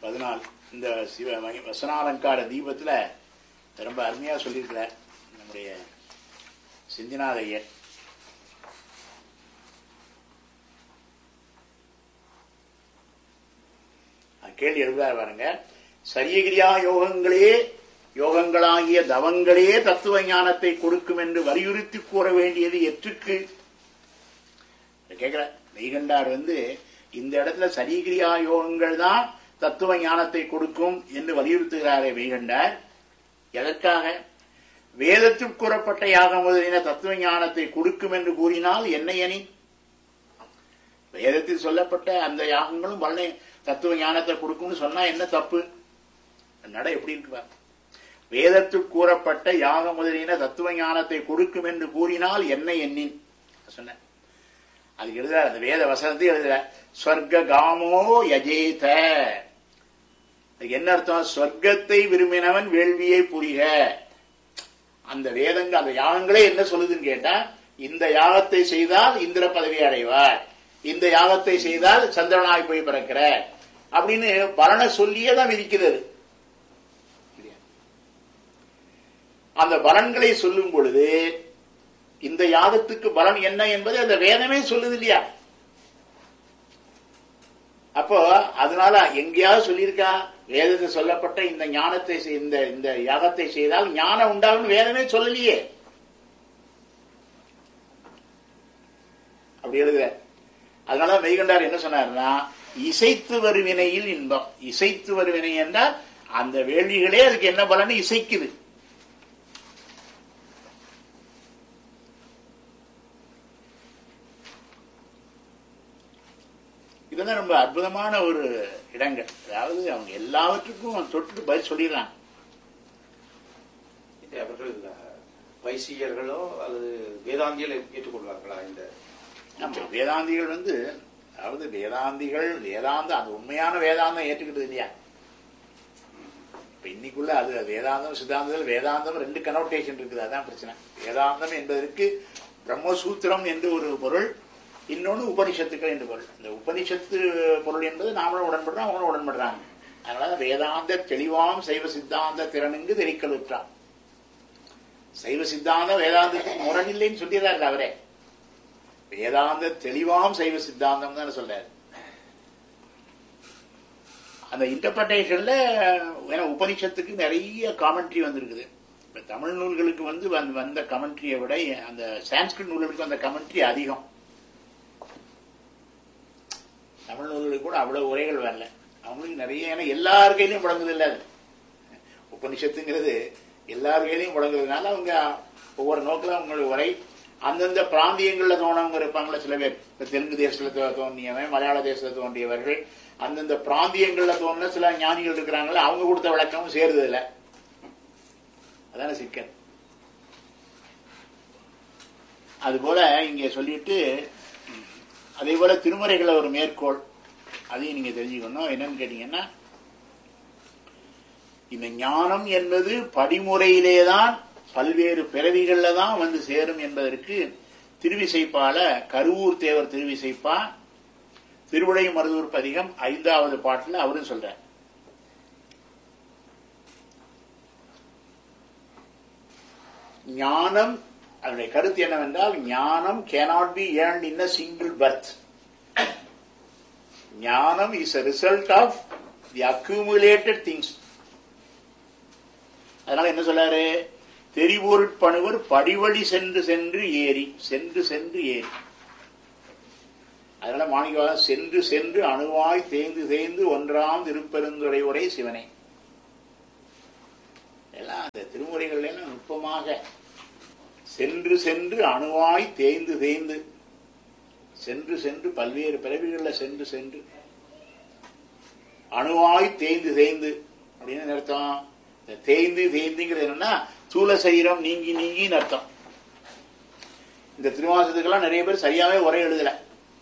பதினாலு இந்த சிவ மகி- வசனாலங்கார தீபத்துல ரொம்ப அருமையா சொல்லியிருக்கிறார் நம்முடைய சிந்திநாதையர் அது கேள்வி எழுதாரு பாருங்க சரியகிரியா யோகங்களே யோகங்களாகிய தவங்களே தத்துவ ஞானத்தை கொடுக்கும் என்று வலியுறுத்தி கூற வேண்டியது எற்றுக்கு கேட்கிற மெய்கண்டார் வந்து இந்த இடத்துல சரீகிரியா யோகங்கள் தான் தத்துவ ஞானத்தை கொடுக்கும் என்று வலியுறுத்துகிறாரே மெய்கண்டார் எதற்காக வேதத்தில் கூறப்பட்ட யாகம் முதலின தத்துவ ஞானத்தை கொடுக்கும் என்று கூறினால் என்ன அணி வேதத்தில் சொல்லப்பட்ட அந்த யாகங்களும் வல்ல தத்துவ ஞானத்தை கொடுக்கும்னு சொன்னா என்ன தப்பு நட எப்படி இருக்கு பாரு. வேதத்தில் கூறப்பட்ட யாக முதலின தத்துவ ஞானத்தை கொடுக்கும் என்று கூறினால் என்ன எண்ணின் சொன்ன அதுக்கு எழுதுறார் அந்த வேத வசனத்தை எழுதுறார் ஸ்வர்க காமோ யஜேத அதுக்கு என்ன அர்த்தம் சொர்க்கத்தை விரும்பினவன் வேள்வியை புரிக அந்த வேதங்கள் அந்த யாகங்களே என்ன சொல்லுதுன்னு கேட்டா இந்த யாகத்தை செய்தால் இந்திர பதவி அடைவார் இந்த யாகத்தை செய்தால் சந்திரனாய் போய் பிறக்கிற அப்படின்னு பலனை சொல்லியே தான் விதிக்கிறது அந்த பலன்களை சொல்லும் பொழுது இந்த யாகத்துக்கு பலன் என்ன என்பதை அந்த வேதமே சொல்லுது இல்லையா அப்போ அதனால எங்கேயாவது சொல்லியிருக்கா வேதத்தில் சொல்லப்பட்ட இந்த ஞானத்தை செய்- இந்த இந்த யாகத்தை செய்தால் ஞானம் உண்டாகும் வேதமே சொல்லலையே அப்படி எழுதுற அதனால மெய்கண்டார் என்ன சொன்னார்னா இசைத்து வருவினையில் இன்பம் இசைத்து வருவினை என்றால் அந்த வேள்விகளே அதுக்கு என்ன பலன் இசைக்குது இதெல்லாம் ரொம்ப அற்புதமான ஒரு இடங்கள் அதாவது அவங்க எல்லாவற்றுக்கும் தொட்டு பதில் சொல்லிடுறாங்க இது அவர்கள் அஹ், வைசியர்களோ அல்லது வேதாந்திகள் ஏற்றுக்கொள்வார்களா இந்த ஆமா வேதாந்திகள் வந்து அதாவது வேதாந்திகள் வேதாந்தம் அது உண்மையான வேதாந்தம் ஏற்றுக்கிட்டது இல்லையா இப்ப இன்னைக்குள்ள அது வேதாந்தம் சித்தாந்தம் வேதாந்தம் ரெண்டு கனோட்டேஷன் இருக்குது அதான் பிரச்சனை வேதாந்தம் என்பதற்கு பிரம்மசூத்திரம் என்று ஒரு பொருள் இன்னொன்னு உபனிஷத்துக்கள் என்று பொருள் இந்த உபனிஷத்து பொருள் என்பது நாமளும் உடன்படுறோம் அவங்களும் உடன்படுறாங்க அதனால வேதாந்த தெளிவாம் சைவ சித்தாந்த திறனுங்கு தெரிக்கலுற்றான் சைவ சித்தாந்தம் வேதாந்தத்துக்கு முரணில்லைன்னு சொல்லிடுறாரு அவரே வேதாந்த தெளிவாம் சைவ சித்தாந்தம் தான் சொல்றாரு அந்த இன்டர்பிரேஷன்ல ஏன்னா உபனிஷத்துக்கு நிறைய காமெண்ட்ரி வந்திருக்குது இப்ப தமிழ் நூல்களுக்கு வந்து வந்த- வந்த கமெண்ட்ரியை விட அந்த சான்ஸ்கிரிட் நூல்களுக்கு வந்த கமெண்ட்ரி அதிகம் தமிழ் நூல்களுக்கு கூட அவ்வளவு உரைகள் வரல அவங்களுக்கு நிறைய ஏன்னா எல்லார் கையிலையும் முடங்குது இல்ல அது உபனிஷத்துங்கிறது எல்லார் கையிலையும் முடங்குறதுனால அவங்க ஒவ்வொரு நோக்கில் அவங்களுடைய உரை அந்தந்த பிராந்தியங்கள்ல தோணவங்க இருப்பாங்களே சில பேர் இப்ப தெலுங்கு தேசத்துல தோ- தோன்றியவன் மலையாள தேசத்துல தோன்றியவர்கள் அந்தந்த பிராந்தியங்கள்ல தோன்ற சில ஞானிகள் இருக்கிறாங்களே அவங்க கொடுத்த விளக்கமும் சேருது இல்ல அதான சிக்கல் அதுபோல இங்க சொல்லிட்டு அதே போல திருமுறைகளை ஒரு மேற்கோள் அதையும் நீங்க தெரிஞ்சுக்கணும் என்னன்னு கேட்டீங்கன்னா இந்த ஞானம் என்பது படிமுறையிலேதான் பல்வேறு பிறவிகள்ல தான் வந்து சேரும் என்பதற்கு திருவிசைப்பால கருவூர் தேவர் திருவிசைப்பா திருவிடை மருதூர் பதிகம் ஐந்தாவது பாட்டுல அவரும் சொல்றார் ஞானம் அதனுடைய கருத்து என்னவென்றால் gnanam cannot be earned in a single birth gnanam is a result of the accumulated things அதனால என்ன சொல்றாரு தெரிபொருட்பணுவர் படிவழி சென்று சென்று ஏறி சென்று சென்று ஏறி அதனால மாணிக்கவாதம் சென்று சென்று அணுவாய் தேய்ந்து தேய்ந்து ஒன்றாம் திருப்பெருந்துரை உரை சிவனே எல்லாம் அந்த திருமுறைகள் எல்லாம் நுட்பமாக சென்று சென்று அணுவாய் தேய்ந்து தேய்ந்து சென்று சென்று பல்வேறு பிறவிகளில் சென்று சென்று அணுவாய் தேய்ந்து தேய்ந்து அப்படின்னு அர்த்தம் இந்த தேய்ந்து தேய்ந்துங்கிறது என்னன்னா சூல சரீரம் நீங்கி நீங்கின்னு அர்த்தம் இந்த திருவாசத்துக்கெல்லாம் நிறைய பேர் சரியாவே உரை எழுதல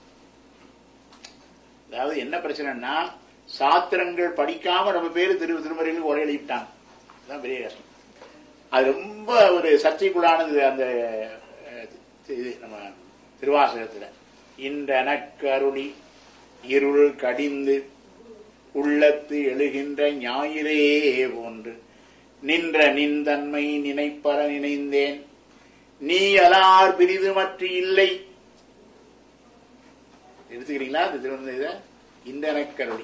அதாவது என்ன பிரச்சனைன்னா சாத்திரங்கள் படிக்காம நம்ம பேரு திரு திருமறைகளுக்கு உரை எழுதிட்டாங்க அதுதான் பெரிய கஷ்டம் அது ரொம்ப ஒரு சர்ச்சைக்குள்ளானது அந்த அஹ், இது நம்ம திருவாசகத்துல இன்றனக்கருளி இருள் கடிந்து உள்ளத்து எழுகின்ற ஞாயிறே போன்று நின்ற நின்தன்மை நினைப்பற நினைந்தேன் நீ அலார் பிரிது மற்ற இல்லை எடுத்துக்கிறீங்களா இந்த திருவண்ண இந்த கருணை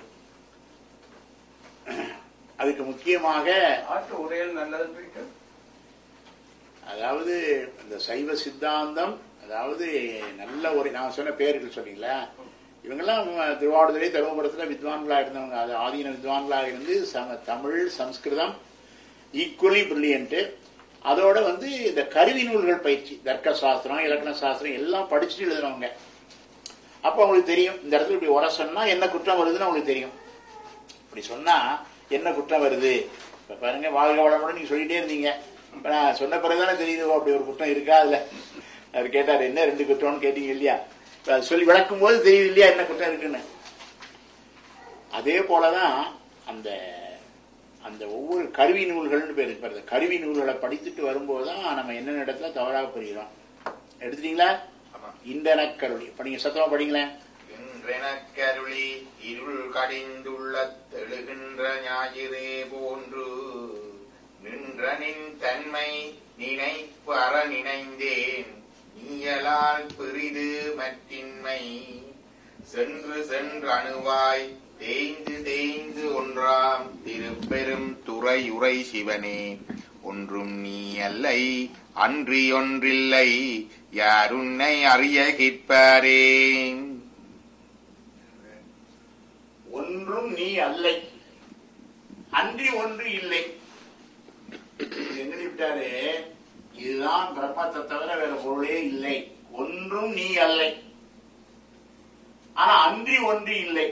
அதுக்கு முக்கியமாக ஆட்டு உரையல் நல்லதுன்னு இருக்கு அதாவது இந்த சைவ சித்தாந்தம் அதாவது நல்ல ஒரு நான் சொன்ன பேர்கள் சொன்னீங்களா இவங்கெல்லாம் திருவாவூர்துறை தருமபுரத்தில் வித்வான்களா இருந்தவங்க அது ஆதீன வித்வான்களாக இருந்து சம தமிழ் சம்ஸ்கிருதம் ஈக்குவலி பிரில்லியன்ட் அதோட வந்து இந்த கருவி நூல்கள் பயிற்சி தர்க்க சாஸ்திரம் இலக்கண சாஸ்திரம் எல்லாம் படிச்சுட்டு எழுதுனவங்க அப்போ அவங்களுக்கு தெரியும் இந்த இடத்துல இப்படி உர சொன்னா என்ன குற்றம் வருதுன்னு அவங்களுக்கு தெரியும் இப்படி சொன்னா என்ன குற்றம் வருது இப்ப பாருங்க வாழ்க வளமுடன் நீங்க சொல்லிட்டே இருந்தீங்க இப்ப நான் சொன்ன பிறகுதானே தெரியுது ஓ, அப்படி ஒரு குற்றம் இருக்கா அதுல அவர் கேட்டார் என்ன ரெண்டு குற்றம்னு கேட்டீங்க இல்லையா இப்ப அது சொல்லி விளக்கும் போது தெரியுது இல்லையா என்ன குற்றம் இருக்குன்னு அதே போலதான் அந்த அந்த ஒவ்வொரு கருவி நூல்கள்னு பேர் இருக்கு பாருங்க. கருவி நூல்களை படித்துட்டு வரும்போது தான் நம்ம என்னென்ன இடத்துல தவறாக புரிகிறோம் எடுத்துட்டீங்களா ஆமா. இந்த கருவி இப்ப நீங்க சத்தமா படிங்களேன் இன்றெனக்கருளி இருள் கடிந்துள்ள தெழுகின்ற ஞாயிறே போன்று நின்ற நின் தன்மை நினைப்பற நினைந்தேன் நீயலால் பெரிது மற்றின்மை சென்று சென்று அணுவாய் தேய்ந்து தேய்ந்து ஒன்றாம் திருப்பெரும் துறையுரை சிவனே ஒன்றும் நீ அல்லை அன்றி ஒன்றில்லை யார் உன்னை அறிய கிற்பாரே ஒன்றும் நீ அல்லை அன்றி ஒன்று இல்லை என்ன விட்டாரு இதுதான் பிரம்மத்தை தவிர வேற பொருளே இல்லை ஒன்றும் நீ அல்லை ஆனா அன்றி ஒன்று இல்லை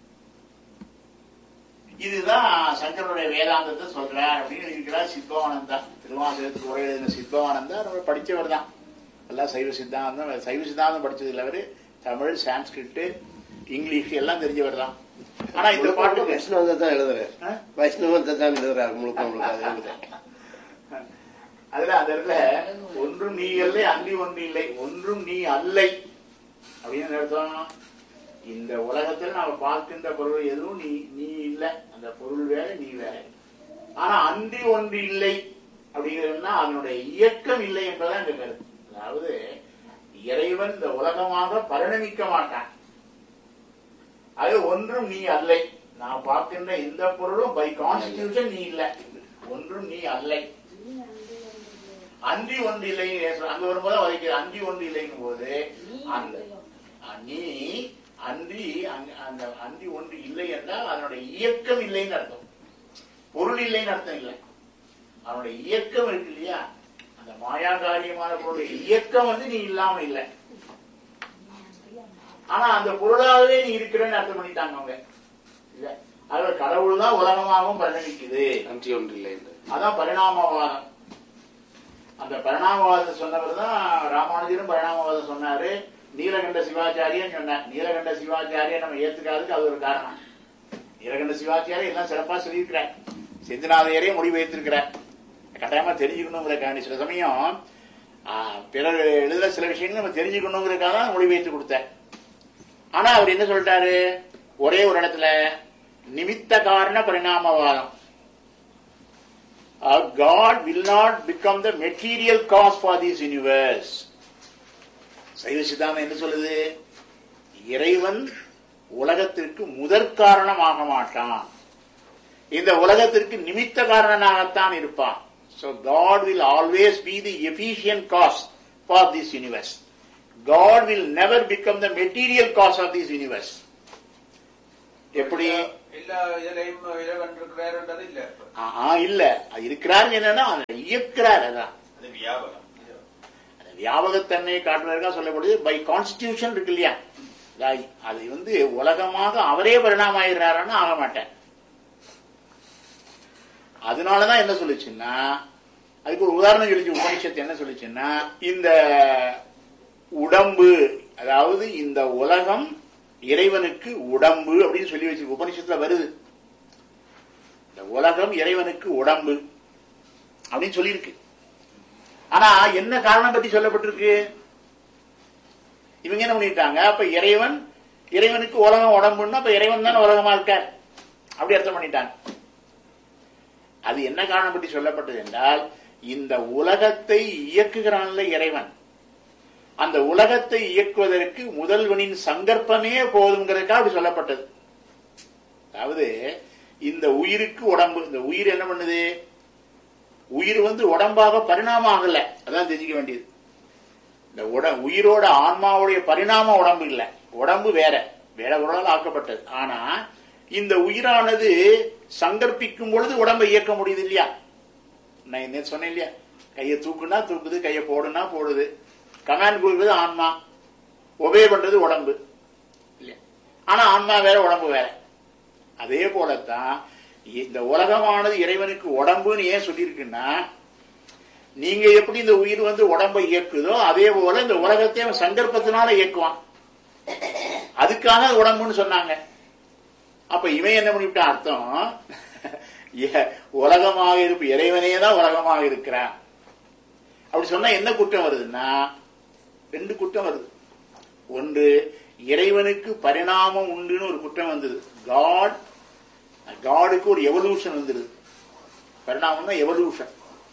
இதுதான் சங்கருடைய வேதாந்தத்தை சொல்றார் அப்படின்னு இருக்கிறார் சித்பவானந்தா திருவாசகத்துக்கு உரை எழுதின சித்பவானந்தா நம்ம படிச்சவர் தான் எல்லாம் சைவ சித்தாந்தம் சைவ சித்தாந்தம் படிச்சது இல்ல அவரு தமிழ் சான்ஸ்கிரிட் இங்கிலீஷ் எல்லாம் தெரிஞ்சவர் தான் ஆனா இந்த பாட்டுக்கு வைஷ்ணவத்தை தான் எழுதுறேன் ஆ? வைஷ்ணவத்தை தான் எழுதுறாரு முழுக்க முழுக்க அது எழுதுறேன் அதுல அந்த இடத்துல ஒன்றும் நீ இல்லை அன்றி ஒன்று இல்லை ஒன்றும் நீ அல்லை அப்படின்னு அர்த்தம் இந்த உலகத்தில் நாம பார்க்கின்ற பொருள் எதுவும் நீ நீ இல்லை அந்த பொருள் வேற நீ வேற ஆனா அன்றி ஒன்று இல்லை அப்படிங்கிறதுனா அதனுடைய இயக்கம் இல்லை என்பதான் இந்த கருத்து அதாவது இறைவன் இந்த உலகமாக பரிணமிக்க மாட்டான் அது ஒன்றும் நீ அல்லை நான் பார்க்கின்ற இந்த பொருளும் பை கான்ஸ்டிடியூஷன் நீ இல்லை ஒன்றும் நீ அல்லை அன்றி ஒன்று இல்லை அங்க வரும்போது வதைக்கிற அன்றி ஒன்று இல்லைங்கும் போது அந்த அஹ், நீ அன்றி அங்க- அந்த அன்றி ஒன்று இல்லை என்றால் அதனுடைய இயக்கம் இல்லைன்னு அர்த்தம் பொருள் இல்லைன்னு அர்த்தம் இல்லை அவனுடைய இயக்கம் இருக்கு இல்லையா அந்த மாயாகாரியமான பொருளுடைய இயக்கம் வந்து நீ இல்லாம இல்லை ஆனா அந்த பொருளாகவே நீ இருக்கிறன்னு அர்த்தம் பண்ணிட்டாங்க அவங்க இல்ல அதுல கடவுள் தான் உலகமாகவும் பரிணமிக்குது நன்றி ஒன்றில்லை என்று அதான் பரிணாமவாதம் அந்த பரிணாமவாதம் சொன்னவர் தான் ராமானுஜரும் பரிணாமவாதம் சொன்னாரு நீலகண்ட சிவாச்சாரியன் சொன்னார் நீலகண்ட சிவாச்சாரியை நம்ம ஏத்துக்காததுக்கு அது ஒரு காரணம் நீலகண்ட சிவாச்சாரி எல்லாம் சிறப்பா சொல்லியிருக்கிறார் செந்திநாதையரே முடிவு வைத்திருக்கிறார் கட்டாயமா தெரிஞ்சுக்கணுங்கிறக்காண்டி சில சமயம் ஆ, பிறர் எழுதுற சில விஷயங்கள் நம்ம தெரிஞ்சுக்கணுங்கிறதுக்காக தான் மொழி வைத்து கொடுத்தார் ஆனா அவர் என்ன சொல்லிட்டாரு ஒரே ஒரு இடத்துல நிமித்த காரண பரிணாமவாதம் Uh, God will not become the material cause for this universe. சைவ சித்தாந்தம் என்ன சொல்லுது இறைவன் உலகத்திற்கு முதற் காரணமாக மாட்டான் இந்த உலகத்திற்கு நிமித்த காரணனாகத்தான் இருப்பான் So God will always be the efficient cause for this universe. God will never become the material cause of this universe. எப்படி எல்லா இதுலயும் இறைவன் இருக்கிறாருன்றது இல்ல ஆ, ஆ, இல்ல அது இருக்கிறார் என்னன்னா அதை இயக்கிறார் அதான் அது வியாபகம் அந்த வியாபகத்தன்மையை காட்டுவதற்காக சொல்லப்படுது பை கான்ஸ்டிடியூஷன் இருக்கு இல்லையா அதாவது அது வந்து உலகமாக அவரே பரிணாமம் ஆயிடுறாருன்னா ஆக மாட்டேன் அதனாலதான் என்ன சொல்லுச்சுன்னா அதுக்கு ஒரு உதாரணம் சொல்லிச்சு உபனிஷத்து என்ன சொல்லுச்சுன்னா இந்த உடம்பு அதாவது இந்த உலகம் இறைவனுக்கு உடம்பு அப்படின்னு சொல்லி வச்சு உபனிஷத்துல வருது இந்த உலகம் இறைவனுக்கு உடம்பு அப்படின்னு சொல்லியிருக்கு ஆனா என்ன காரணம் பற்றி சொல்லப்பட்டிருக்கு இவங்க என்ன பண்ணிட்டாங்க அப்ப இறைவன் இறைவனுக்கு உலகம் உடம்புன்னா அப்ப இறைவன் தானே உலகமா இருக்கார் அப்படி அர்த்தம் பண்ணிட்டாங்க அது என்ன காரணம் பற்றி சொல்லப்பட்டது என்றால் இந்த உலகத்தை இயக்குகிறான்ல இறைவன் அந்த உலகத்தை இயக்குவதற்கு முதல்வனின் சங்கற்பமே போதுங்கிறதுக்காக அப்படி சொல்லப்பட்டது அதாவது இந்த உயிருக்கு உடம்பு இந்த உயிர் என்ன பண்ணுது உயிர் வந்து உடம்பாக பரிணாமம் ஆகல அதான் தெரிஞ்சுக்க வேண்டியது இந்த உட உயிரோட ஆன்மாவுடைய பரிணாம உடம்பு இல்ல உடம்பு வேற வேற உடலால் ஆக்கப்பட்டது ஆனா இந்த உயிரானது சங்கற்பிக்கும் பொழுது உடம்பை இயக்க முடியுது இல்லையா நான் என்ன சொன்னேன் இல்லையா கையை தூக்குனா தூக்குது கையை போடுனா போடுது கமாண்ட் கொடுக்குறது ஆன்மா ஒபே பண்றது உடம்பு இல்லையா ஆனா ஆன்மா வேற உடம்பு வேற அதே போலத்தான் இந்த உலகமானது இறைவனுக்கு உடம்புன்னு ஏன் சொல்லியிருக்குன்னா நீங்க எப்படி இந்த உயிர் வந்து உடம்பை இயக்குதோ அதே போல இந்த உலகத்தை அவன் சங்கற்பத்தினால இயக்குவான் அதுக்காக அது உடம்புன்னு சொன்னாங்க அப்ப இவன் என்ன பண்ணிவிட்டான் அர்த்தம் ஏ- உலகமாக இருப்பு இறைவனே தான் உலகமாக இருக்கிறான் அப்படி சொன்னா என்ன குற்றம் வருதுன்னா ரெண்டு குற்றம் வருது ஒன்று இறைவனுக்கு பரிணாமம் உண்டுன்னு ஒரு குற்றம் வந்தது காட் காடுக்கு ஒரு எவல்யூஷன் வந்துருது பரிணாமம்னா எவல்யூஷன்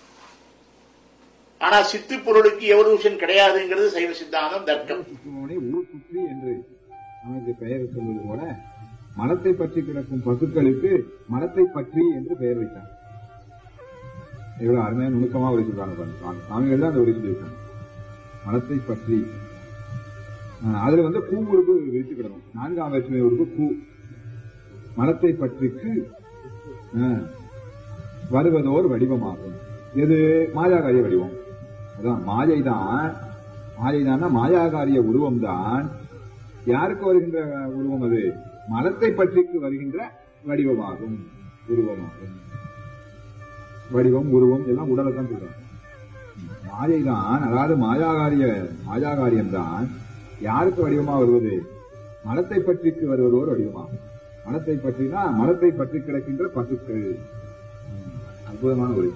ஆனா சித்து பொருளுக்கு எவல்யூஷன் கிடையாதுங்கிறது சைவ சித்தாந்தம் தர்க்கம் கிருஷ்ணனை ஊர் சுற்றி என்று நமக்கு பெயர் சொல்வது போல மனத்தை பற்றி கிடக்கும் பசுக்களுக்கு மனத்தை பற்றி என்று பெயர் வைத்தார் எவ்வளவு அருமையா நுணுக்கமா உரை சொல்றாங்க பாருங்க. சுவாமி. சுவாமிகள் தான் அந்த உரை சொல்லியிருக்காங்க மனத்தை பற்றி ஆஹ், அதுல வந்து பூ உறுப்பு விரித்து கிடக்கும் நான்காம் வேற்றுமை உறுப்பு பூ மனத்தை பற்றிக்கு ஆஹ், வருவதோர் வடிவமாகும் எது மாயாகாரிய வடிவம் அதான் மாயை தான் மாயை தான் மாயாகாரிய உருவம் தான் யாருக்கு வருகின்ற உருவம் அது மனத்தை பற்றிக்கு வருகின்ற வடிவமாகும் உருவமாகும் வடிவம் உருவம் எல்லாம் உடலை தான் சொல்றாங்க மாயை தான் அதாவது மாயாகாரிய மாயாகாரியம் தான் யாருக்கு வடிவமா வருவது மனத்தை பற்றிக்கு வருவது ஒரு வடிவமாகும் மனத்தை பற்றினா மனத்தை பற்றி கிடக்கின்ற பசுக்கள் ம், அற்புதமான ஒரு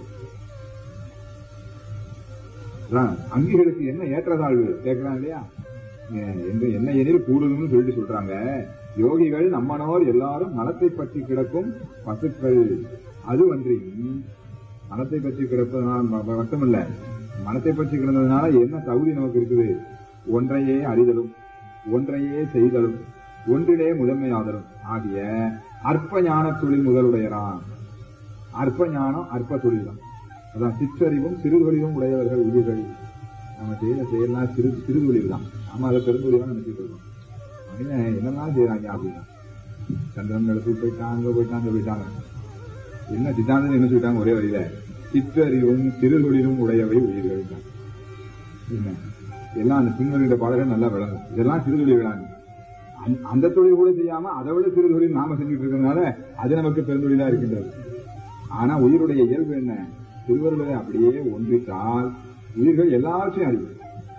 அதான் அங்கிகளுக்கு என்ன ஏற்றத்தாழ்வு கேட்கிறான் இல்லையா அஹ் என்ன என்ன எனில் கூடுதுன்னு சொல்லிட்டு சொல்றாங்க யோகிகள் நம்மனோர் எல்லாரும் மனத்தை பற்றி கிடக்கும் பசுக்கள் அது ஒன்றியும் மனத்தை பற்றி கிடப்பதனால் ம- ம- மட்டுமல்ல மனத்தை பற்றி கிடந்ததுனால என்ன தகுதி நமக்கு இருக்குது ஒன்றையே அறிதலும் ஒன்றையே செய்தலும் ஒன்றிலே முதன்மையாதலும் ஆகிய அற்ப ஞான தொழில் முதலுடையரான் அற்ப ஞானம் அற்ப தொழில் தான் அதான் சிற்றறிவும் சிறுதொழிலும் உடையவர்கள் உயிர்கள் நம்ம செய்யற செயல்லாம் சிறு சிறுதொழில் தான் நாம அதை பெருந்தொழில் தான் நினைச்சிட்டு இருக்கோம் மனிதன் என்னெல்லாம் செய்யறாங்க அப்படின்னா சந்திரன் இடத்துக்கு போயிட்டாங்க அங்க போயிட்டாங்க அங்க போயிட்டாங்க என்ன சித்தாந்தம் என்ன சொல்லிட்டாங்க ஒரே வரியில சிற்றறிவும் சிறுதொழிலும் உடையவை உயிர்கள் தான் என்ன எல்லாம் அந்த பின்வருகின்ற பாடல்கள் நல்லா விளங்கும் இதெல்லாம் சிறுதொழில் விளங்கு அந்த- அந்த தொழில் கூட செய்யாம அதை விட சிறு தொழில் நாம செஞ்சுட்டு இருக்கிறதுனால அது நமக்கு பெருந்தொழிலா இருக்கின்றது ஆனா உயிருடைய இயல்பு என்ன திருவருளை அப்படியே ஒன்றித்தால் உயிர்கள் எல்லாவற்றையும் அறிவு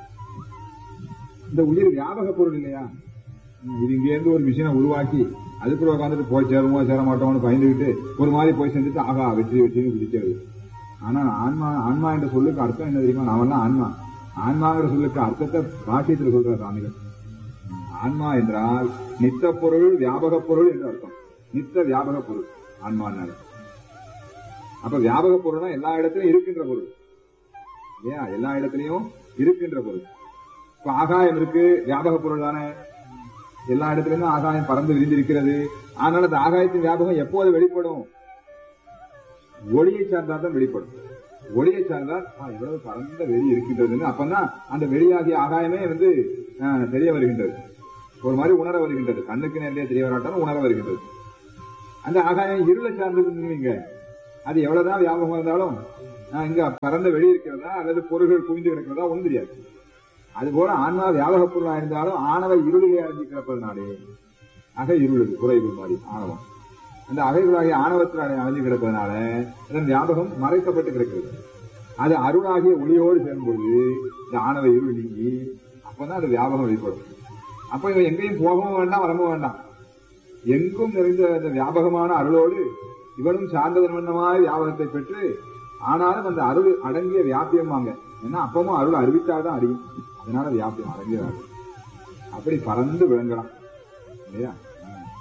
இந்த உயிர் வியாபக பொருள் இல்லையா ம், இது இங்க இருந்து ஒரு மிஷினை உருவாக்கி அதுக்குள்ள உட்காந்துட்டு போய் சேருமோ சேர மாட்டோம்னு பயந்துகிட்டு ஒரு மாதிரி போய் செஞ்சுட்டு ஆகா வெற்றி வெற்றின்னு குதிக்கிறது ஆனா ஆன்மா ஆன்மா என்ற சொல்லுக்கு அர்த்தம் என்ன தெரியுமா நாமெல்லாம் ஆன்மா ஆன்மாங்கிற சொல்லுக்கு அர்த்தத்தை பாக்கியத்தில் சொல்ற சாமிகள் ம், ஆன்மா என்றால் நித்த பொருள் வியாபக பொருள் என்று அர்த்தம் நித்த வியாபக பொருள் ஆன்மானால அப்ப வியாபக பொருள்னா எல்லா இடத்துலயும் இருக்கின்ற பொருள் இல்லையா எல்லா இடத்துலயும் இருக்கின்ற பொருள் இப்ப ஆகாயம் இருக்கு வியாபக பொருள் தானே எல்லா இடத்துலயும் ஆகாயம் பறந்து விரிந்திருக்கிறது ஆனால் அந்த ஆகாயத்தின் வியாபகம் எப்போது வெளிப்படும் ஒளியை சார்ந்தால் தான் வெளிப்படும் ஒளியை சார்ந்தால் ஆ, எவ்வளவு பரந்த வெளி இருக்கின்றதுன்னு அப்பதான் அந்த வெளியாகிய ஆகாயமே வந்து ஆ, தெரிய வருகின்றது ஒரு மாதிரி உணர வருகின்றது கண்ணுக்கு நேரடியாக தெரிய வராட்டாலும் உணர வருகின்றது அந்த ஆகாயம் இருளை சார்ந்ததுன்னு வைங்க அது எவ்வளவுதான் வியாபகம் இருந்தாலும் ஆ, இங்க பரந்த வெளி இருக்கிறதா அல்லது பொருள்கள் குவிந்து கிடக்கிறதா ஒன்றும் தெரியாது அதுபோல ஆன்மா வியாபக பொருளா இருந்தாலும் ஆணவ இருளிலே அடைஞ்சு கிடப்பதனாலே அக இருள் குறைவு மாதிரி ஆணவம் அந்த அகைகளாகிய ஆணவத்தில் அடை- அடைஞ்சு கிடப்பதனால அதன் வியாபகம் மறைக்கப்பட்டு கிடக்கிறது அது அருளாகிய ஒளியோடு சேரும்பொழுது இந்த ஆணவ இருள் நீங்கி அப்பதான் அது வியாபகம் வெளிப்படும் அப்ப இவன் எங்கேயும் போகவும் வேண்டாம் வரவும் வேண்டாம் எங்கும் நிறைந்த அந்த வியாபகமான அருளோடு இவனும் சார்ந்ததன் வண்ணமாய் வியாபகத்தை பெற்று ஆனாலும் அந்த அருள் அடங்கிய வியாபியமாங்க ஏன்னா அப்பவும் அருள் அறிவித்தாதான் அறியும் அதனால வியாபியம் அடங்கிய அருள் அப்படி பறந்து விளங்கலாம் இல்லையா ஆ.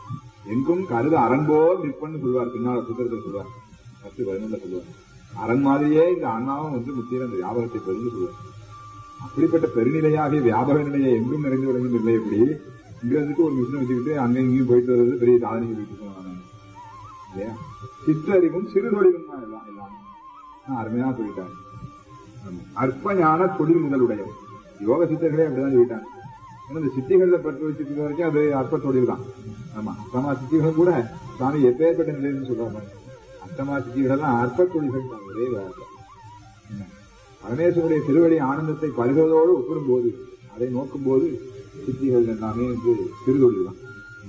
எங்கும் கருத அறம்போல் நிற்பன்னு சொல்வார் பின்னால் சுத்தரத்தை சொல்வார் பத்து பதினொன்றுல சொல்லுவார் அரண் மாதிரியே இந்த ஆன்மாவும் வந்து முத்திர அந்த வியாபகத்தை பெருந்து சொல்லுவார் அப்படிப்பட்ட பெருநிலையாக வியாபக நிலையை எங்கும் நிறைந்து விளங்கும் நிலை எப்படி இங்க இருந்துட்டு ஒரு மிஷினை வச்சுக்கிட்டு அங்க இங்கேயும் போயிட்டு வர்றது பெரிய சாதனை சொல்லிட்டு போவாங்க இல்லையா சிற்றறிவும் சிறு தொழிலும் தான் எல்லாம் எல்லாம் ஆஹ் அருமையா சொல்லிட்டாங்க ஆமா. அற்ப ஞான தொழில் முதலுடைய யோக சித்தர்களே அப்படிதான் சொல்லிட்டாங்க ஏன்னா இந்த சித்திகள்ல பற்று வச்சுக்கிற வரைக்கும் அது அற்ப தொழில் தான் ஆமா அஷ்டமா சித்திகளும் கூட சுவாமி எப்பேற்பட்ட நிலைன்னு சொல்றாங்க அஷ்டமா சித்திகள் எல்லாம் அற்ப தொழில்கள் தான் ஒரே வார்த்தை என்ன? பரமேஸ்வருடைய திருவடி ஆனந்தத்தை பருகுவதோடு ஒப்பிடும்போது அதை நோக்கும்போது சித்திகள் எல்லாமே வந்து சிறுதொழில் தான்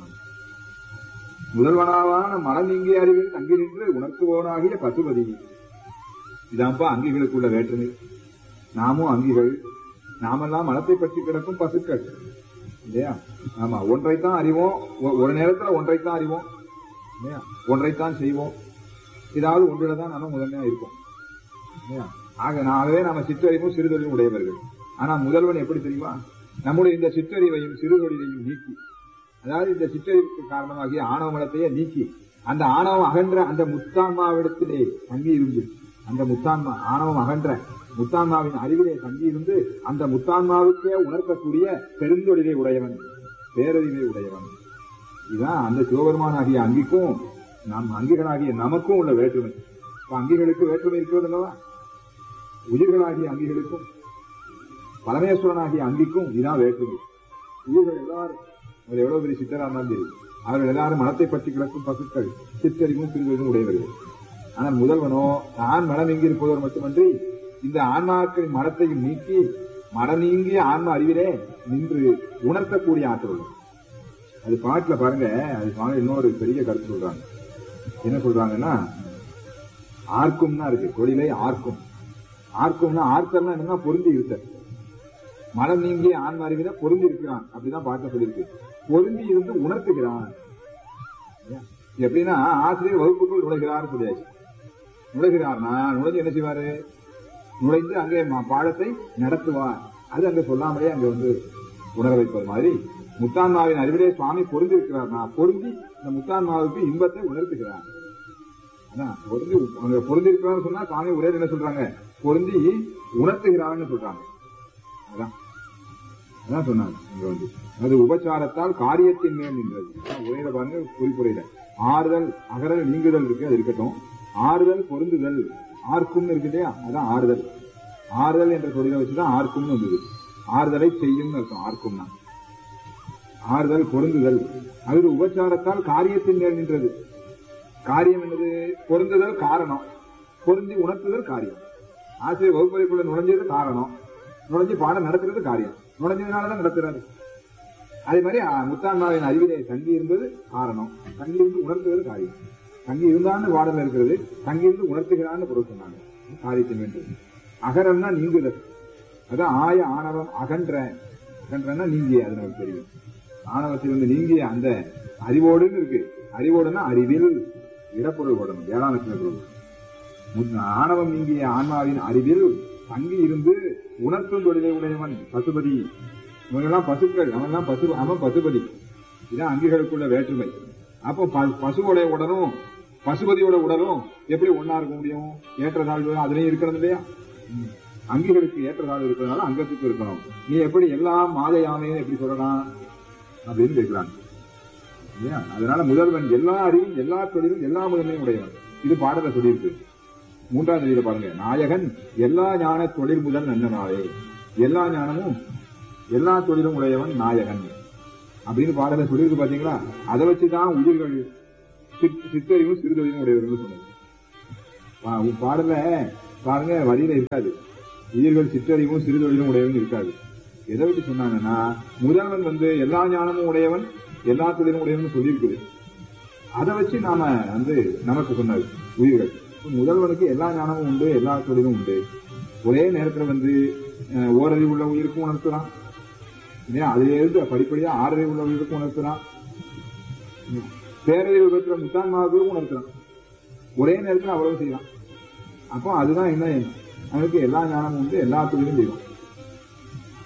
முதல்வனாவான மலம் நீங்கிய அறிவில் தங்கி நின்று உணர்த்துவோனாகிய பசுபதி இதான்ப்பா அங்கிகளுக்குள்ள வேற்றுமை நாமும் அங்கிகள் நாமெல்லாம் மலத்தை பற்றி கிடக்கும் பசுக்கள் இல்லையா ஆமா ஒன்றைத்தான் அறிவோம் ஒ- ஒரு நேரத்துல ஒன்றைத்தான் அறிவோம் இல்லையா ஒன்றைத்தான் செய்வோம் ஏதாவது ஒன்றுல தான் நாம முதன்மையா இருப்போம் இல்லையா? ஆக ஆகவே நாம சிற்றறிவும் சிறுதொழிலும் உடையவர்கள் ஆனா முதல்வன் எப்படி தெரியுமா நம்முடைய இந்த சிற்றறிவையும் சிறுதொழிலையும் நீக்கி அதாவது இந்த சிற்றறிவுக்கு காரணமாகிய ஆணவ மலத்தையே நீக்கி அந்த ஆணவம் அகன்ற அந்த முத்தான்மாவிடத்திலே தங்கி இருந்து அந்த முத்தான்மா ஆணவம் அகன்ற முத்தான்மாவின் அறிவிலே தங்கி இருந்து அந்த முத்தான்மாவுக்கே உணர்த்தக்கூடிய பெருந்தொழிலை உடையவன் பேரறிவை உடையவன் இதுதான் அந்த சிவபெருமானாகிய அங்கிக்கும் நம் அங்கிகளாகிய நமக்கும் உள்ள வேற்றுமை இப்ப அங்கிகளுக்கு வேற்றுமை இருக்கிறது அல்லவா உயிர்களாகிய அங்கிகளுக்கும் பரமேஸ்வரனாகிய அங்கிக்கும் இதான் வேற்றுமை உயிர்கள் எல்லாரும் அவர் எவ்வளவு பெரிய சித்தரா இருந்தாலும் சரி அவர்கள் எல்லாரும் மனத்தை பற்றி கிடக்கும் பசுக்கள் சித்தறிவும் சிறுவரும் உடையவர்கள் ஆனால் முதல்வனோ தான் மனம் எங்கி இருப்பதோர் மட்டுமன்றி இந்த ஆன்மாக்களின் மனத்தையும் நீக்கி மனம் நீங்கிய ஆன்மா அறிவிலே நின்று உணர்த்தக்கூடிய ஆற்றல் உள்ளது. அது பாட்டுல பாருங்க அது பாருங்க இன்னொரு பெரிய கருத்து சொல்றாங்க என்ன சொல்றாங்கன்னா ஆர்க்கும்னா இருக்கு தொழிலை ஆர்க்கும் ஆர்க்கும்னா ஆர்த்தம்னா என்னன்னா பொருந்தி இருத்தல் மனம் நீங்கிய ஆன்ம அறிவில பொருந்தி இருக்கிறான் அப்படிதான் பாட்ட சொல்லியிருக்கு பொருந்தி இருந்து உணர்த்துகிறான் இல்லையா? எப்படின்னா ஆசிரியர் வகுப்புக்குள் நுழைகிறார் சொல்லியாச்சு நுழைகிறார்னா நுழைஞ்சு என்ன செய்வாரு நுழைந்து அங்கே ம- பாடத்தை நடத்துவார் அது அங்க சொல்லாமலே அங்க வந்து உணர வைப்பது மாதிரி முத்தான்மாவின் அறிவிலே சுவாமி பொருந்தி இருக்கிறார்னா பொருந்தி இந்த முத்தான்மாவுக்கு இன்பத்தை உணர்த்துகிறார் அதான் பொருந்தி அங்க பொருந்தி இருக்கிறான்னு சொன்னா சுவாமி ஒரே என்ன சொல்றாங்க பொருந்தி உணர்த்துகிறான்னு சொல்றாங்க அதான் அதான் சொன்னாங்க இங்க வந்து அது உபச்சாரத்தால் காரியத்தின் மேல் நின்றது அதான் உரையில பாருங்க குறிப்புரையில ஆறுதல் அகரல் நீங்குதல் இருக்கு அது இருக்கட்டும் ஆறுதல் பொருந்துதல் ஆர்க்கும்னு இருக்கு இல்லையா அதான் ஆறுதல் ஆறுதல் என்ற தொழிலை வச்சுதான் ஆர்க்கும்னு வந்தது ஆறுதலை செய்யும்னு அர்த்தம் ஆர்க்கும்னா ஆறுதல் பொருந்துதல் அது உபச்சாரத்தால் காரியத்தின் மேல் நின்றது காரியம் என்னது பொருந்துதல் காரணம் பொருந்தி உணர்த்துதல் காரியம் ஆசிரியர் வகுப்பறைக்குள்ள நுழைஞ்சது காரணம் நுழைஞ்சு பாடம் நடத்துறது காரியம் நுழைஞ்சதுனாலதான் நடத்துறாரு அதே மாதிரி ஆ, முத்தான்மாவின் அறிவிலே தங்கி இருந்தது காரணம் தங்கி இருந்து உணர்த்துவது காரியம் தங்கி இருந்தான்னு பாடல இருக்கிறது தங்கி இருந்து உணர்த்துகிறான்னு பொருள் சொன்னாங்க காரியத்தின் வேண்டும் அகரம்னா நீங்குதல் அதான் ஆய ஆணவம் அகன்ற அகன்றன்னா நீங்கிய அது நமக்கு தெரியும் ஆணவத்திலிருந்து நீங்கிய அந்த அறிவோடுன்னு இருக்கு அறிவோடுன்னா அறிவில் இடப்பொருள் போடணும் ஏழாம் லட்சணம் முன் ஆணவம் நீங்கிய ஆன்மாவின் அறிவில் தங்கி இருந்து உணர்த்தும் தொழிலை உடையவன் பசுபதி இவங்கெல்லாம் பசுக்கள் அவன்லாம் பசு அவன் பசுபதி இதான் அங்கிகளுக்குள்ள வேற்றுமை அப்போ ப- பசுவோட உடலும் பசுபதியோட உடலும் எப்படி ஒன்னா இருக்க முடியும் ஏற்றத்தாழ்வு அதுலயும் இருக்கணும் இல்லையா ம். அங்கிகளுக்கு ஏற்றத்தாழ்வு இருக்கிறதுனால அங்கத்துக்கு இருக்கணும் நீ எப்படி எல்லா மாத யாமையும் எப்படி சொல்லலாம் அப்படின்னு கேட்கிறாங்க இல்லையா அதனால முதல்வன் எல்லா அறிவும் எல்லா தொழிலும் எல்லா முதன்மையும் உடையவன் இது பாடல சொல்லியிருக்கு மூன்றாம் தேதியில பாருங்க நாயகன் எல்லா ஞான தொழில் முதல் நன்னனாவே எல்லா ஞானமும் எல்லா தொழிலும் உடையவன் நாயகன் அப்படின்னு பாடல சொல்லியிருக்கு பாத்தீங்களா அதை வச்சுதான் உயிர்கள் சித்- சித்தறிவும் சிறுதொழிலும் உடையவர்கள் சொன்னது பா- உன் பாடல பாருங்க வரியில இருக்காது உயிர்கள் சிற்றறிவும் சிறுதொழிலும் உடையவன் இருக்காது எதை வச்சு சொன்னாங்கன்னா முதல்வன் வந்து எல்லா ஞானமும் உடையவன் எல்லா தொழிலும் உடையவன் சொல்லியிருக்குது அதை வச்சு நாம வந்து நமக்கு சொன்னாரு உயிர்கள் இப்ப முதல்வனுக்கு எல்லா ஞானமும் உண்டு எல்லா தொழிலும் உண்டு ஒரே நேரத்துல வந்து அஹ், ஓரறிவு உள்ள உயிருக்கும் உணர்த்தலாம் இல்லையா அதுல இருந்து படிப்படியா ஆறறிவு உள்ள உயிருக்கும் உணர்த்தலாம் பேரறிவு பெற்ற முத்தான்மாவுக்கும் உணர்த்தலாம் ஒரே நேரத்துல அவ்வளவு செய்யலாம் அப்போ அதுதான் என்ன அவனுக்கு எல்லா ஞானமும் உண்டு எல்லா தொழிலும் செய்வான்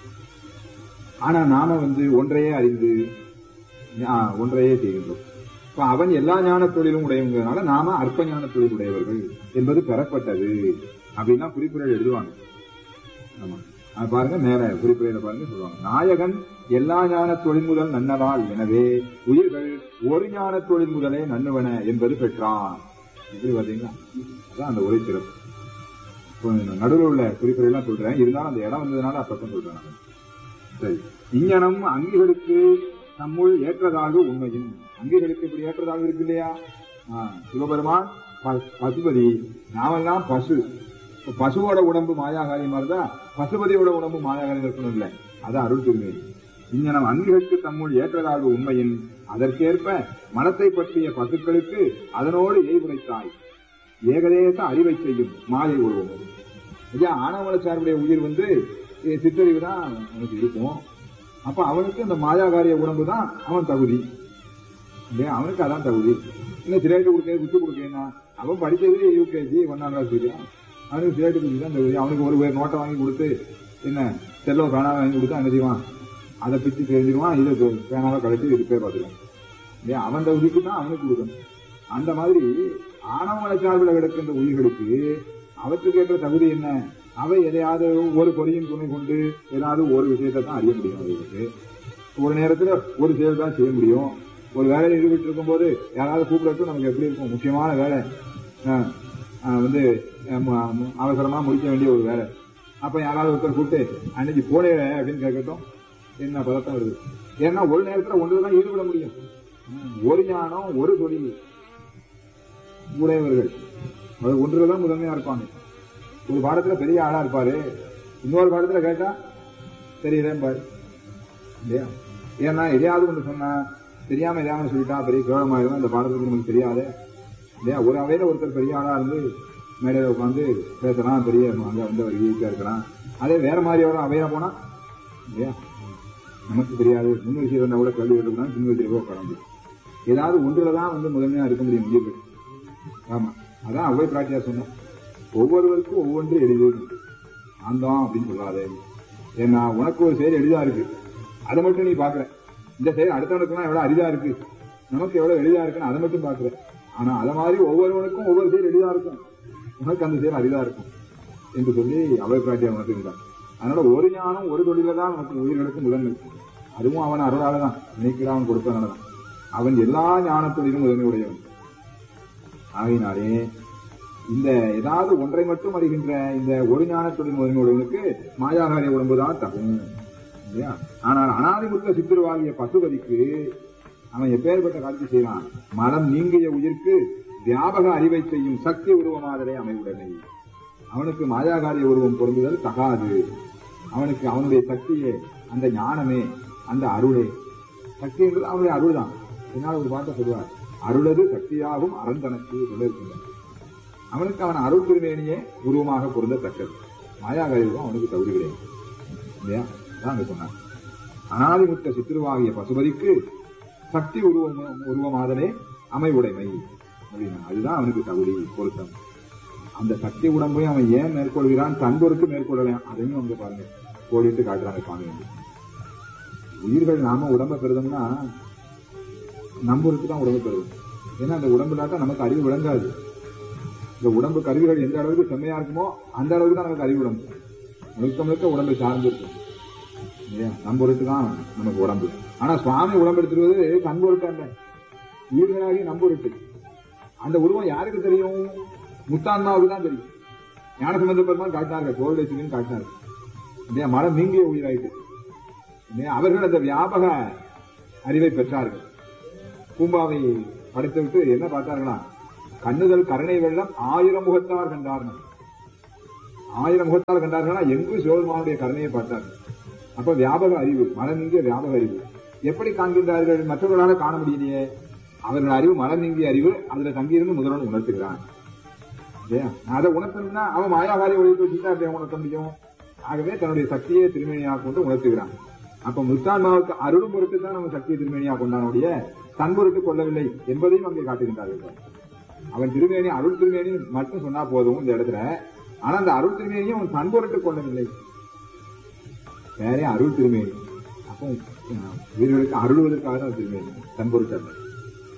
ஆனா நாம வந்து ஒன்றையே அறிந்து ஆ, ஒன்றையே செய்கின்றோம் இப்ப அவன் எல்லா ஞான தொழிலும் உடையவங்கிறதுனால நாம அற்ப ஞான தொழில் உடையவர்கள் என்பது பெறப்பட்டது அப்படின்னா குறிப்புகள் எழுதுவாங்க ஆமா அது பாருங்க மேல குறிப்புரையில பாருங்க சொல்லுவாங்க நாயகன் எல்லா ஞான தொழில் முதல் நன்னவாள் எனவே உயிர்கள் ஒரு ஞான தொழில் முதலே நன்னுவன என்பது பெற்றான் எப்படி பாத்தீங்களா அதான் அந்த உரை சிறப்பு இப்போ நடுவில் உள்ள குறிப்புரை எல்லாம் சொல்றேன் இருந்தாலும் அந்த இடம் வந்ததுனால அப்பப்ப சொல்றேன் நான். சரி இஞ்ஞனம் அங்கிகளுக்கு நம்முள் ஏற்றதாக உண்மையும் அங்கிகளுக்கு இப்படி ஏற்றதாக இருக்கு இல்லையா ஆ, சிவபெருமான் ப- பசுபதி நாமெல்லாம் பசு இப்ப பசுவோட உடம்பு மாயாகாரி மாதிரிதா பசுபதியோட உடம்பு மாயாகாரி இருக்கணும் இல்ல அது அருள் திருமேனி இங்ஙனம் அங்கிகளுக்கு தம்முள் ஏற்றதாக உண்மையின் அதற்கேற்ப மனத்தை பற்றிய பசுக்களுக்கு அதனோடு ஏய்வுரைத்தாய் ஏகதேச அறிவை செய்யும் மாயை உருவம் ஐயா ஆனவள சார்புடைய உயிர் வந்து eh, சிற்றறிவு தான் அவனுக்கு இருக்கும் அப்ப அவனுக்கு அந்த மாயாகாரிய உடம்பு தான் அவன் தகுதி இல்லையா அவனுக்கு அதான் தகுதி இல்ல சிலேட்டு கொடுக்க குத்து கொடுக்கேன்னா அவன் படிச்சது யூகேஜி ஒன்னாம் கிளாஸ் படிக்கிறான் அவனுக்கு சிலேட்டு குத்தி தான் தகுதி அவனுக்கு ஒரு பேர் நோட்டை வாங்கி கொடுத்து என்ன செல்லோ பேனா வாங்கி கொடுத்தா என்ன செய்வான் அதை பிச்சு தெரிஞ்சிருவான் இது பேனாவை கழிச்சு இது பேர் பார்த்துருவான் இல்லையா அவன் தகுதிக்கு தான் அவனுக்கு கொடுக்கணும் அந்த மாதிரி ஆணவமல சார்பில் கிடக்கின்ற உயிர்களுக்கு அவற்றுக்கு ஏற்ற தகுதி என்ன அவை எதையாவது ஒரு பொறியின் துணை கொண்டு ஏதாவது ஒரு விஷயத்தை தான் அறிய முடியும் அவர்களுக்கு ஒரு நேரத்துல ஒரு செயல் தான் செய்ய முடியும் ஒரு வேலையில் ஈடுபட்டு இருக்கும்போது யாராவது கூப்பிடட்டும் நமக்கு எப்படி இருக்கும் முக்கியமான வேலை அஹ், அஹ், வந்து அஹ், ம- ம- அவசரமா முடிக்க வேண்டிய ஒரு வேலை அப்ப யாராவது ஒருத்தர் கூப்பிட்டு அன்னைக்கு போனே அப்படின்னு கேட்கட்டும் என்ன பதட்டம் வருது ஏன்னா ஒரு நேரத்துல ஒன்றுதான் ஈடுபட முடியும் ம், ஒரு ஞானம் ஒரு தொழில் உடையவர்கள் அது ஒன்றுதான் முதன்மையா இருப்பாங்க ஒரு பாடத்துல பெரிய ஆளா இருப்பாரு இன்னொரு பாடத்துல கேட்டா தெரியலேன் பாரு இல்லையா ஏன்னா எதையாவது ஒன்று சொன்னா தெரியாம எதையாவது சொல்லிட்டா பெரிய கேவலமாயிரும் அந்த பாடத்துக்கு நமக்கு தெரியாது இல்லையா ஒரு அவையில ஒருத்தர் பெரிய ஆளா இருந்து மேடையில உட்காந்து பேசலாம் பெரிய அங்க வந்து ஒரு ஈஸியா இருக்கலாம் அதே வேற மாதிரி ஒரு அவையா போனா இல்லையா நமக்கு தெரியாது முன் வயசுல இருந்தா கூட கல்வி எடுக்கணும் பின் வயசுல உட்கார முடியும் ஏதாவது ஒன்றுல தான் வந்து முதன்மையா இருக்க முடியும் உயிர்கள் ஆமா அதான் அவ்வை பிராட்டியார் சொன்னோம் ஒவ்வொருவருக்கும் ஒவ்வொன்று எளிது ஆந்தம் அப்படின்னு சொல்லாதே ஏன்னா உனக்கு ஒரு செயல் எளிதா இருக்கு அதை மட்டும் நீ பாக்குற இந்த செயல் அடுத்தவனுக்குலாம் எவ்வளவு அரிதா இருக்கு நமக்கு எவ்வளவு எளிதா இருக்குன்னு அதை மட்டும் பாக்குற ஆனா அத மாதிரி ஒவ்வொருவனுக்கும் ஒவ்வொரு செயல் எளிதா இருக்கும் உனக்கு அந்த செயல் அரிதா இருக்கும் என்று சொல்லி அவை பிராட்டியார் உணர்த்துகிறார் அதனால ஒரு ஞானம் ஒரு தொழில தான் நமக்கு உயிர்களுக்கு முதன்மை அதுவும் அவன் அருளால தான் நினைக்கிறான் கொடுப்பதனால தான் அவன் எல்லா ஞானத்தொழிலும் முதன்மை உடையவன் ஆகையினாலே இந்த ஏதாவது ஒன்றை மட்டும் அறிகின்ற இந்த ஒரு ஞானத்துடன் முதன்மையுடையவனுக்கு மாயாகாரிய உடம்பு தான் தகும் இல்லையா ஆனால் அனாதிமுத்த சித்திரவாகிய பசுபதிக்கு அவன் எப்பேற்பட்ட காட்சி செய்வான் மனம் நீங்கிய உயிர்க்கு வியாபக அறிவை செய்யும் சக்தி உருவமாதலே அமைவுடைமை அவனுக்கு மாயாகாரிய உருவம் பொருந்துதல் தகாது அவனுக்கு அவனுடைய சக்தியே அந்த ஞானமே அந்த அருளே சக்தி என்பது அவனுடைய அருள் தான் என்னால் ஒரு பாட்டை சொல்வார் அருளது சக்தியாகும் அறந்தனக்கு சொல்லியிருக்கின்றார் அவனுக்கு அவன் அருள் திருமேனியே உருவமாக பொருந்தத்தக்கது மாயாகாரியம் அவனுக்கு தகுதி கிடையாது இல்லையா அதான் அங்க சொன்னார் அனாதிமுத்த சித்திருவாகிய பசுபதிக்கு சக்தி உருவம் உருவமாதலே அமைவுடைமை அப்படின்னா அதுதான் அவனுக்கு தகுதி பொருத்தம் அந்த சக்தி உடம்பையும் அவன் ஏன் மேற்கொள்கிறான் தன்பொருக்கு மேற்கொள்ளலாம் அதையும் அங்க பாருங்க கோடிட்டு காட்டுறாங்க காண உயிர்கள் நாம உடம்ப பெறுதோம்னா நம்புறதுக்கு தான் உடம்பு பெறுவோம் ஏன்னா அந்த உடம்பு இல்லாட்டா நமக்கு அறிவு விளங்காது இந்த உடம்பு கருவிகள் எந்த அளவுக்கு செம்மையா இருக்குமோ அந்த அளவுக்கு தான் நமக்கு அறிவு உடம்பு முழுக்க முழுக்க உடம்பை சார்ந்து இருக்கும் இல்லையா நம்ம பொருட்டு தான் நமக்கு உடம்பு ஆனா சுவாமி உடம்பு எடுத்துருவது தன் பொருட்டு அல்ல உயிர்களாகி நம்பொருட்டு அந்த உருவம் யாருக்கு தெரியும் முத்தான்மாவுக்கு தான் தெரியும் ஞானசம்பந்த பெருமான் காட்டினார்கள் கோவிலேசுன்னு காட்டினார்கள் இல்லையா மரம் நீங்கிய உயிராயிட்டு இல்லையா அவர்கள் அந்த வியாபக அறிவை பெற்றார்கள் பூம்பாவை படைத்து விட்டு என்ன பார்த்தார்களா கண்ணுதல் கருணை வெள்ளம் ஆயிரம் முகத்தார் கண்டார்கள் ஆயிரம் முகத்தார் கண்டார்களா எங்கு சிவபெருமானுடைய கருணையை பார்த்தார்கள் அப்ப வியாபக அறிவு மனம் நீங்கிய வியாபக அறிவு எப்படி காண்கின்றார்கள் மற்றவர்களால காண முடியலையே அவர்கள் அறிவு மனம் நீங்கிய அறிவு அதுல தங்கியிருந்து முதல்வன் உணர்த்துகிறான் இல்லையா அதை உணர்த்தணும்னா அவன் மாயாகாரி ஒழித்து வச்சுட்டா அப்படியே உணர்த்த முடியும் ஆகவே தன்னுடைய சக்தியை திருமணியாக கொண்டு உணர்த்துகிறான் அப்ப முத்தான்மாவுக்கு அருளும் பொருட்டு தான் நம்ம சக்தியை திருமணியாக கொண்டானுடைய தன் பொருட்டு கொள்ளவில்லை என்பதையும் அங்கே காட்டுகின்றார்கள் அவன் திருமேனி அருள் திருமேனி மட்டும் சொன்னா போதும் இந்த இடத்துல ஆனா அந்த அருள் திருமேனியும் அவன் தன் பொருட்டு கொள்ளவில்லை வேற அருள் திருமேனி அப்போ அஹ், வீரர்களுக்கு அருள்வதற்காக தான் திருமேனி தன் பொருட்டு அல்ல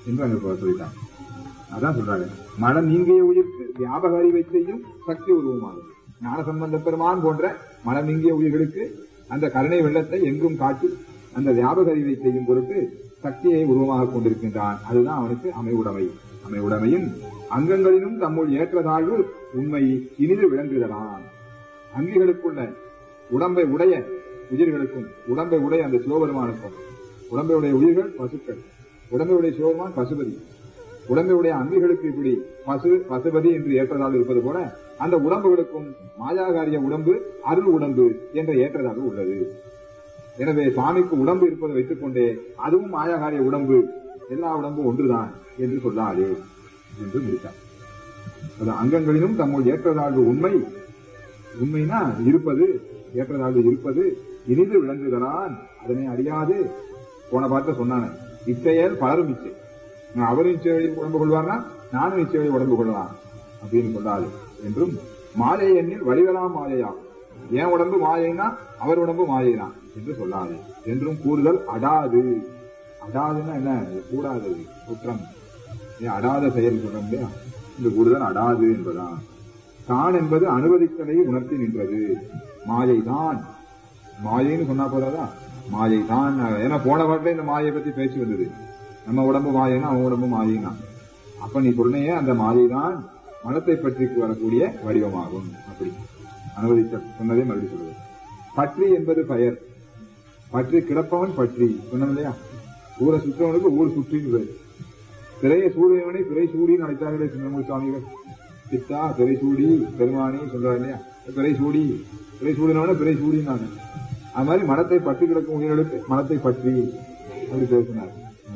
என்று அங்க இப்ப சொல்லிட்டாங்க அதான் சொல்றாங்க மனம் நீங்கிய உயிர்க்கு வியாபக அறிவை செய்யும் சக்தி உருவமாகும் ஞான சம்பந்த பெருமான் போன்ற மனம் நீங்கிய உயிர்களுக்கு அந்த கருணை வெள்ளத்தை எங்கும் காட்டி அந்த வியாபக அறிவை செய்யும் பொருட்டு சக்தியை உருவமாக கொண்டிருக்கின்றான் அதுதான் அவனுக்கு அமைவுடைமை அமைவுடைமையும் அங்கங்களிலும் தம்முள் ஏற்ற தாழ்வு உண்மை இனிது விளங்குகிறான் அங்கிகளுக்குள்ள உடம்பை உடைய உயிர்களுக்கும் உடம்பை உடைய அந்த சிவபெருமானுக்கும் உடம்பை உடைய உயிர்கள் பசுக்கள் உடம்பை உடைய சிவபெருமான் பசுபதி உடம்பை உடைய அங்கிகளுக்கு இப்படி பசு பசுபதி என்று ஏற்றதாக இருப்பது போல அந்த உடம்புகளுக்கும் மாயாகாரிய உடம்பு அருள் உடம்பு என்ற ஏற்றதாக உள்ளது எனவே சுவாமிக்கு உடம்பு இருப்பதை வைத்துக் கொண்டே அதுவும் மாயாகாரிய உடம்பு எல்லா உடம்பும் ஒன்றுதான் என்று சொல்லாதே என்று முடித்தார் அது அங்கங்களிலும் தம்முள் ஏற்றதாழ்வு உண்மை உண்மைனா இருப்பது ஏற்றதாழ்வு இருப்பது இனிது விளங்குகிறான் அதனை அறியாது போன பார்த்த சொன்னானே இச்செயல் பலரும் இச்சை நான் அவரும் இச்சை வழி உடம்பு கொள்வார்னா நானும் இச்சை வழி உடம்பு கொள்ளலாம் அப்படின்னு சொல்லாது என்றும் மாயை எண்ணில் வடிவலாம் மாயையாகும் என் உடம்பு மாயைனா அவர் உடம்பு மாயைதான் என்று சொல்லாது என்றும் கூறுதல் அடாது அடாதுன்னா என்ன இது கூடாதது குற்றம் ஏன் அடாத செயல் சொல்றோம் இல்லையா இந்த கூடுதல் அடாது என்பதான் தான் என்பது அனுமதித்தலை உணர்த்தி நின்றது மாயை தான் மாயைன்னு சொன்னா போதாதா மாயை தான் ஏன்னா போன வாட்டில இந்த மாயை பத்தி பேச்சு வந்தது நம்ம உடம்பு மாயைனா அவன் உடம்பு மாயினா அப்ப நீ சொன்னையே அந்த மாயை தான் மனத்தை பற்றி வரக்கூடிய வடிவமாகும் அப்படி அனுமதித்த சொன்னதே மறுபடியும் சொல்லுவது பற்றி என்பது பெயர் பற்றி கிடப்பவன் பற்றி சொன்னோம் இல்லையா ஊரை சுற்றவனுக்கு ஊர் சுற்றின்னு பேர் திரையை சூடியவனை திரை சூடின்னு அழைத்தார்களே சின்னமூர் சுவாமிகள் சித்தா திரை சூடி பெருமானி சொல்றாரு இல்லையா திரை சூடி திரை சூடினவன திரை சூடினாங்க அது மாதிரி மனத்தை பற்றி கிடக்கும் உயிர்களுக்கு மனத்தை பற்றி அப்படி பேசினார்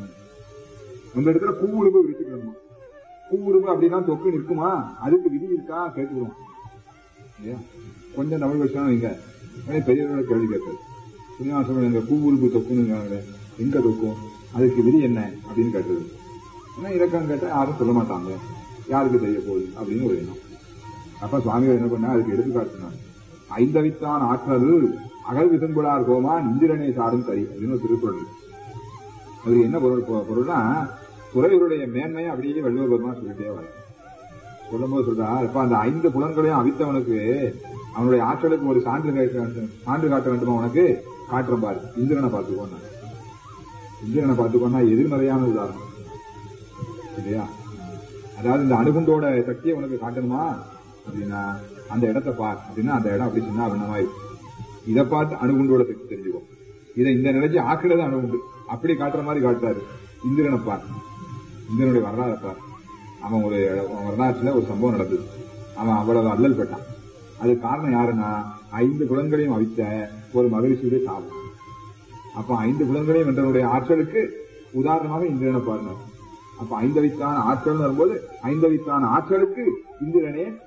அந்த இடத்துல பூ உருவு விரிச்சுக்கணுமா பூ உருவு அப்படின்னா தொக்கு நிற்குமா அதுக்கு விதி இருக்கா கேட்டுக்கிறோம் இல்லையா கொஞ்சம் தமிழ் வருஷம் வைங்க உடனே பெரியவரோட கேள்வி கேட்பாரு சீனிவாசன் எங்க பூ உருவு தொக்குன்னு எங்க தொக்கும் அதுக்கு விதி என்ன அப்படின்னு கேட்டது ஏன்னா இலக்கம் கேட்டா யாரும் சொல்ல மாட்டாங்க யாருக்கு தெரிய போகுது அப்படின்னு ஒரு எண்ணம் அப்ப சுவாமிகள் என்ன பண்ணா அதுக்கு எடுத்துக்காட்டுனாங்க ஐந்தவித்தான் ஆற்றல் அகல் விசங்குளார் கோமான் இந்திரனை சாரும் கரி அப்படின்னு ஒரு திருக்குறள் அது என்ன பொருள் பொ- பொருள்னா துறையுடைய மேன்மையை அப்படியே வள்ளுவர் பெருமா சொல்லிட்டே வர சொல்லும்போது சொல்றா இப்ப அந்த ஐந்து புலன்களையும் அவித்தவனுக்கு அவனுடைய ஆற்றலுக்கு ஒரு சான்று காட்ட வேண்டும் சான்று காட்ட வேண்டுமா உனக்கு காட்டுறேன் பாரு இந்திரனை பார்த்துக்கோன்னா இந்திரனை பார்த்துக்கோன்னா எதிர்மறையான உதாரணம் இல்லையா அதாவது இந்த அணுகுண்டோட சக்தியை உனக்கு காட்டணுமா அப்படின்னா அந்த இடத்தை பார் அப்படின்னா அந்த இடம் அப்படி சின்ன அபிண்ணமா இருக்கும் இதை பார்த்து அணுகுண்டோட சக்தி தெரிஞ்சுக்கும் இதை இந்த நிலைச்சு ஆக்குறது அணுகுண்டு அப்படி காட்டுற மாதிரி காட்டுறாரு இந்திரனை பார் இந்திரனுடைய வரலாறு பார் அவன் ஒரு அவன் வரலாற்றுல ஒரு சம்பவம் நடந்தது அவன் அவ்வளவு அல்லல் பட்டான் அது காரணம் யாருன்னா ஐந்து குலங்களையும் அவித்த ஒரு மகிழ்ச்சியுடைய சாபம் அப்ப ஐந்து குலங்களையும் வென்றனுடைய ஆற்றலுக்கு உதாரணமாக இந்திரனை பாருங்க அப்ப ஐந்தவித்தான ஆற்றல் வரும்போது ஐந்தவித்தான ஆற்றலுக்கு இந்திரனே